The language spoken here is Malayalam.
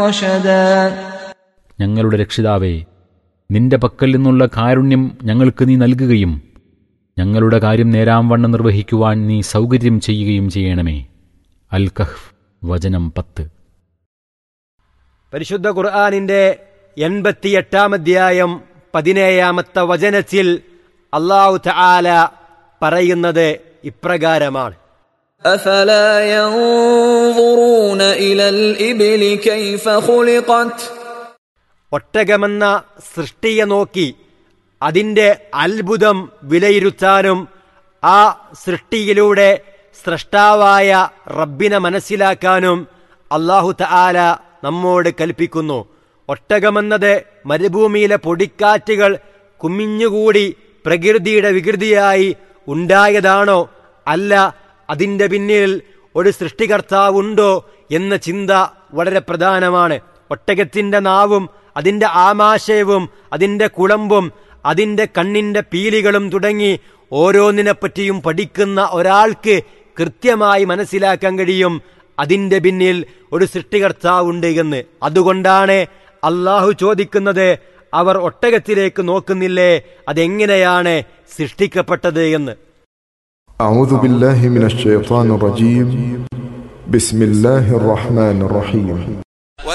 رشدا ഞങ്ങളുടെ രക്ഷിതാവേ നിന്റെ പക്കൽ നിന്നുള്ള കാരുണ്യം ഞങ്ങൾക്ക് നീ നൽകുകയും ഞങ്ങളുടെ കാര്യം നേരാംവണ്ണം നിർവഹിക്കുവാൻ നീ സൗകര്യം ചെയ്യുകയും ചെയ്യണമേ അൽ കഹ്ഫ് വചനം പത്ത് പരിശുദ്ധ ഖുർആാനിന്റെ എൺപത്തിയെട്ടാം അധ്യായം പതിനേഴാമത്തെ വചനത്തിൽ അള്ളാഹു തആല പറയുന്നത് ഇപ്രകാരമാണ് أفلا ينظرون إلى الإبل كيف خلقت ഒട്ടകമെന്ന സൃഷ്ടിയെ നോക്കി അതിൻ്റെ അത്ഭുതം വിലയിരുത്താനും ആ സൃഷ്ടിയിലൂടെ സ്രഷ്ടാവായ റബ്ബിനെ മനസ്സിലാക്കാനും അള്ളാഹു തആല നമ്മോട് കൽപ്പിക്കുന്നു ഒട്ടകമെന്നത് മരുഭൂമിയിലെ പൊടിക്കാറ്റുകൾ കുമിഞ്ഞുകൂടി പ്രകൃതിയുടെ വികൃതിയായി ഉണ്ടായതാണോ അല്ല അതിൻ്റെ പിന്നിൽ ഒരു സൃഷ്ടികർത്താവുണ്ടോ എന്ന ചിന്ത വളരെ പ്രധാനമാണ് ഒട്ടകത്തിന്റെ നാവും അതിന്റെ ആമാശയവും അതിന്റെ കുളമ്പും അതിന്റെ കണ്ണിന്റെ പീലികളും തുടങ്ങി ഓരോന്നിനെപ്പറ്റിയും പഠിക്കുന്ന ഒരാൾക്ക് കൃത്യമായി മനസ്സിലാക്കാൻ കഴിയും അതിന്റെ പിന്നിൽ ഒരു സൃഷ്ടികർത്താവുണ്ട് എന്ന് അതുകൊണ്ടാണ് അള്ളാഹു ചോദിക്കുന്നത് അവർ ഒട്ടകത്തിലേക്ക് നോക്കുന്നില്ലേ അതെങ്ങനെയാണ് സൃഷ്ടിക്കപ്പെട്ടത് എന്ന് أعوذ بالله من الشيطان الرجيم بسم الله الرحمن الرحيم